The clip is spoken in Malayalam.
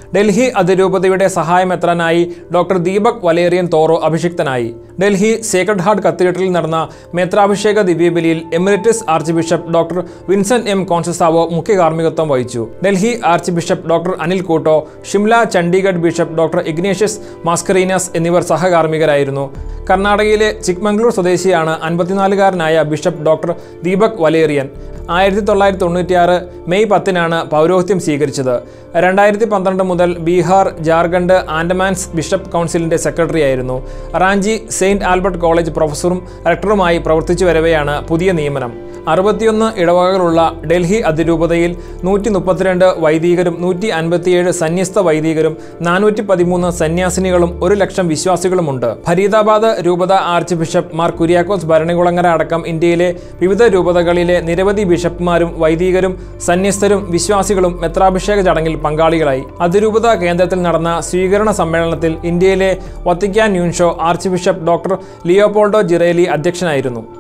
ഡൽഹി അതിരൂപതയുടെ സഹായമെത്രാനായി ഡോക്ടർ ദീപക് വലേറിയൻ തോറോ അഭിഷിക്തനായി ഡൽഹി സേക്രഡ് ഹാർട്ട് കത്തീഡ്രലിൽ നടന്ന മേത്രാഭിഷേക ദിവ്യബലിയിൽ emeritus archbishop doctor Vincent M Concessao മുഖ്യ കാർമ്മികത്വം വഹിച്ചു Delhi archbishop doctor Anil Couto Shimla Chandigarh bishop doctor Ignatius Mascarenhas എന്നിവർ സഹകാർമ്മികരായിരുന്നു കർണാടകയിലെ ചിക്മംഗ്ലൂർ സ്വദേശിയാണ് അൻപത്തിനാലുകാരനായ ബിഷപ്പ് ഡോക്ടർ ദീപക് വലേറിയൻ ആയിരത്തി തൊള്ളായിരത്തി തൊണ്ണൂറ്റിയാറ് മെയ് പത്തിനാണ് പൗരോഹിത്യം സ്വീകരിച്ചത് രണ്ടായിരത്തി പന്ത്രണ്ട് മുതൽ ബീഹാർ ജാർഖണ്ഡ് ആൻഡമാൻസ് ബിഷപ്പ് കൗൺസിലിന്റെ സെക്രട്ടറി ആയിരുന്നു റാഞ്ചി സെയിന്റ് ആൽബർട്ട് കോളേജ് പ്രൊഫസറും റെക്ടറുമായി പ്രവർത്തിച്ചു വരവെയാണ് പുതിയ നിയമനം അറുപത്തിയൊന്ന് ഇടവകകളുള്ള ഡൽഹി അതിരൂപതയിൽ നൂറ്റി മുപ്പത്തിരണ്ട് വൈദികരും നൂറ്റി അൻപത്തിയേഴ് സന്യസ്ത വൈദികരും നാനൂറ്റി പതിമൂന്ന് സന്യാസിനികളും ഒരു ലക്ഷം വിശ്വാസികളുമുണ്ട് ഫരീദാബാദ് രൂപത ആർച്ച് ബിഷപ്പ് മാർ കുര്യാക്കോസ് ഭരണികുളങ്ങര അടക്കം ഇന്ത്യയിലെ വിവിധ രൂപതകളിലെ നിരവധി ബിഷപ്പ്മാരും വൈദികരും സന്യസ്തരും വിശ്വാസികളും മെത്രാഭിഷേക ചടങ്ങിൽ പങ്കാളികളായി അതിരൂപത കേന്ദ്രത്തിൽ നടന്ന സ്വീകരണ സമ്മേളനത്തിൽ ഇന്ത്യയിലെ Vatican nuncio archbishop doctor Leopoldo Girelli അധ്യക്ഷനായിരുന്നു